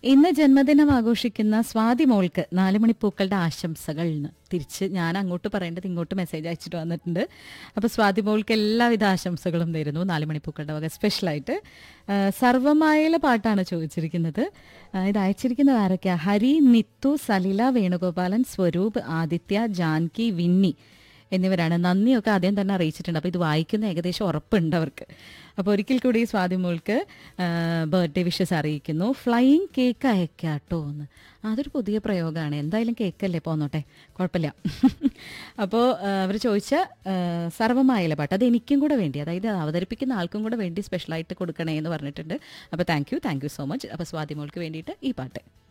ഇന്ന് ജന്മദിനം ആഘോഷിക്കുന്ന സ്വാതി മോൾക്ക് നാല് മണിപ്പൂക്കളുടെ ആശംസകൾ എന്ന് തിരിച്ച് ഞാൻ അങ്ങോട്ട് പറയേണ്ടത് ഇങ്ങോട്ട് മെസ്സേജ് അയച്ചിട്ട് വന്നിട്ടുണ്ട് അപ്പോൾ സ്വാതി മോൾക്ക് എല്ലാവിധ ആശംസകളും തരുന്നു നാല് മണിപ്പൂക്കളുടെ വക സ്പെഷ്യലായിട്ട് ആ, സർവമായല പാട്ടാണ് ചോദിച്ചിരിക്കുന്നത് ആ, ഇത് അയച്ചിരിക്കുന്നത് ആരൊക്കെയാ ഹരി നിത്തു സലില വേണുഗോപാലൻ സ്വരൂപ് ആദിത്യ ജാൻകി വിന്നി എന്നിവരാണ് നന്ദിയൊക്കെ ആദ്യം തന്നെ അറിയിച്ചിട്ടുണ്ട് അപ്പോൾ ഇത് വായിക്കുന്ന ഏകദേശം ഉറപ്പുണ്ട് അവർക്ക് അപ്പോൾ ഒരിക്കൽ കൂടി സ്വാതി മോൾക്ക് ബർത്ത്ഡേ വിഷസ് അറിയിക്കുന്നു ഫ്ലൈയിങ് കേക്ക് അയക്കാട്ടോ എന്ന് അതൊരു പുതിയ പ്രയോഗമാണ് എന്തായാലും കേക്കല്ലേ പോന്നോട്ടെ കുഴപ്പമില്ല അപ്പോൾ അവർ ചോദിച്ച ആ, സർവ്വമായല പാട്ട് അത് എനിക്കും കൂടെ വേണ്ടി അതായത് അവതരിപ്പിക്കുന്ന ആൾക്കും കൂടെ വേണ്ടി സ്പെഷ്യലായിട്ട് കൊടുക്കണേ എന്ന് പറഞ്ഞിട്ടുണ്ട് അപ്പോൾ thank you thank you so much അപ്പോൾ സ്വാതി മോൾക്ക് വേണ്ടിയിട്ട് ഈ പാട്ട്